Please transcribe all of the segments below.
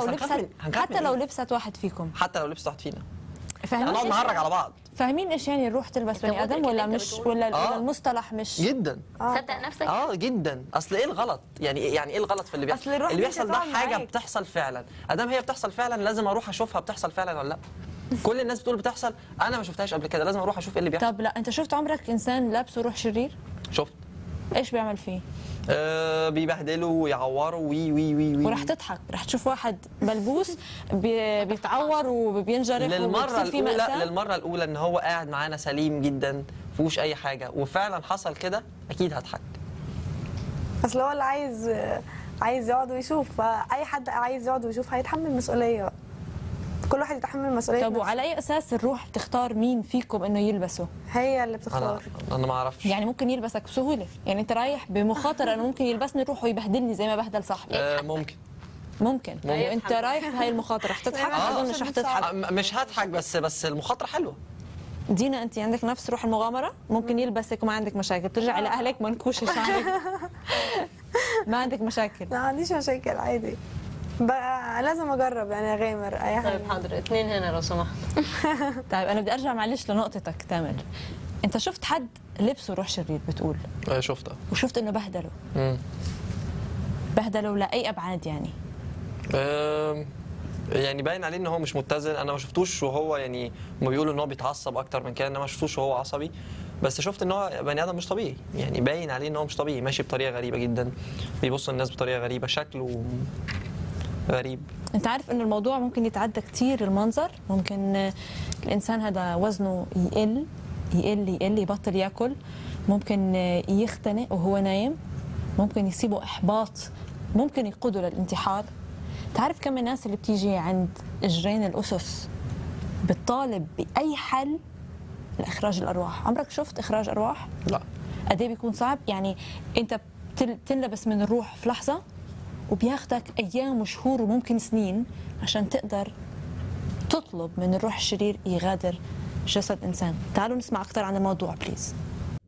لو هنخاف لبست من- هنخاف حتى من لو إيه؟ لبست واحد فيكم حتى لو لبست واحد فينا فاهمين هنقعد إيش- نهرج على بعض فاهمين ايش يعني الروح تلبس أنت بني ادم مدرك ولا اللي أنت مش بتقوله؟ ولا, آه. ولا المصطلح مش جدا صدق نفسك اه جدا اصل ايه الغلط يعني يعني ايه الغلط في اللي بيحصل أصل الروح اللي دي بيحصل ده بتتفاعل حاجه معاك. بتحصل فعلا ادام هي بتحصل فعلا لازم اروح اشوفها بتحصل فعلا ولا لا كل الناس بتقول بتحصل انا ما شفتهاش قبل كده لازم اروح اشوف ايه اللي بيحصل طب لا انت شفت عمرك انسان لابسه روح شرير شفت ايش بيعمل فيه آه بيبهدلوا ويعوروا وي وي وي وي ورح تضحك رح تشوف واحد ملبوس بي- بيتعور وبينجرح للمره وبتصير فيه الاولى مأساة للمره الاولى ان هو قاعد معانا سليم جدا فيهوش اي حاجه وفعلا حصل كده اكيد هضحك اصل هو اللي عايز عايز يقعد ويشوف فاي حد عايز يقعد ويشوف هيتحمل مسؤوليه كل واحد يتحمل مسؤوليه طب نفسه. وعلى اي اساس الروح بتختار مين فيكم انه يلبسه هي اللي انا بتختار انا ما اعرفش يعني ممكن يلبسك بسهوله يعني انت رايح بمخاطره انه ممكن يلبسني روح ويبهدلني زي ما بهدل صاحبي آه ممكن ممكن هيضحك. وانت رايح بهاي المخاطره رح تضحك آه. ما اظنش رح تضحك آه، م- مش هضحك بس بس المخاطره حلوه دينا انت عندك نفس روح المغامره ممكن يلبسك وما عندك مشاكل بترجعي لاهلك منكوشه شعرك ما عندك مشاكل ما عنديش مشاكل عادي بقى لازم اجرب يعني اغامر اي حاجه طيب حاضر اثنين هنا لو سمحت طيب انا بدي ارجع معلش لنقطتك تامر انت شفت حد لبسه روح شرير بتقول آه شفتها وشفت انه بهدله مم. بهدله لاي ابعاد يعني آم، يعني باين عليه ان هو مش متزن انا ما شفتوش وهو يعني هم بيقولوا ان هو بيتعصب اكتر من كده انا ما شفتوش وهو عصبي بس شفت ان هو بني ادم مش طبيعي يعني باين عليه ان هو مش طبيعي ماشي بطريقه غريبه جدا بيبص للناس بطريقه غريبه شكله غريب انت عارف انه الموضوع ممكن يتعدى كتير المنظر ممكن آه، الانسان هذا وزنه يقل يقل يقل يبطل ياكل ممكن آه، يختنق وهو نايم ممكن يصيبه احباط ممكن يقوده للانتحار تعرف كم الناس اللي بتيجي عند اجرين الاسس بتطالب باي حل لاخراج الارواح عمرك شفت اخراج ارواح لا قد ايه بيكون صعب يعني انت بتل- بتنلبس من الروح في لحظه وبياخدك ايام وشهور وممكن سنين عشان تقدر تطلب من الروح الشرير يغادر جسد انسان تعالوا نسمع اكثر عن الموضوع بليز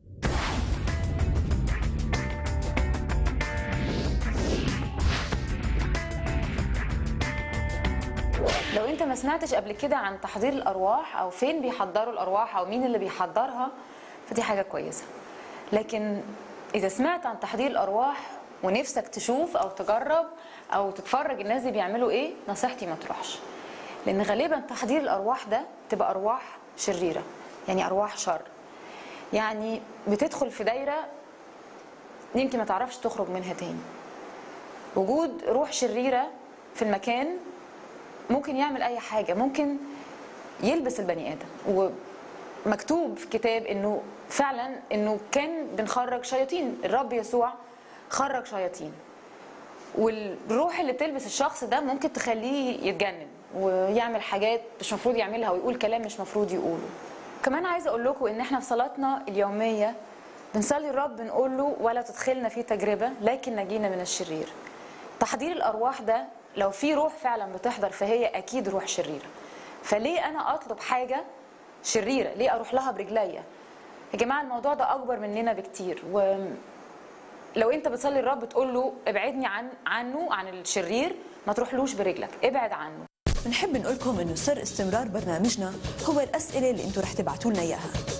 لو انت ما سمعتش قبل كده عن تحضير الارواح او فين بيحضروا الارواح او مين اللي بيحضرها فدي حاجه كويسه لكن اذا سمعت عن تحضير الارواح ونفسك تشوف او تجرب او تتفرج الناس دي بيعملوا ايه نصيحتي ما تروحش لان غالبا تحضير الارواح ده تبقى ارواح شريره يعني ارواح شر يعني بتدخل في دايره يمكن ما تعرفش تخرج منها تاني وجود روح شريره في المكان ممكن يعمل اي حاجه ممكن يلبس البني ادم ومكتوب في كتاب انه فعلا انه كان بنخرج شياطين الرب يسوع خرج شياطين والروح اللي بتلبس الشخص ده ممكن تخليه يتجنن ويعمل حاجات مش مفروض يعملها ويقول كلام مش مفروض يقوله كمان عايزه اقول لكم ان احنا في صلاتنا اليوميه بنصلي الرب بنقول له ولا تدخلنا في تجربه لكن نجينا من الشرير تحضير الارواح ده لو في روح فعلا بتحضر فهي اكيد روح شريره فليه انا اطلب حاجه شريره ليه اروح لها برجليا يا جماعه الموضوع ده اكبر مننا بكتير ولو انت بتصلي الرب تقول له ابعدني عن عنه عن الشرير ما تروحلوش برجلك ابعد عنه بنحب نقول لكم انه سر استمرار برنامجنا هو الاسئله اللي انتم رح تبعتوا لنا اياها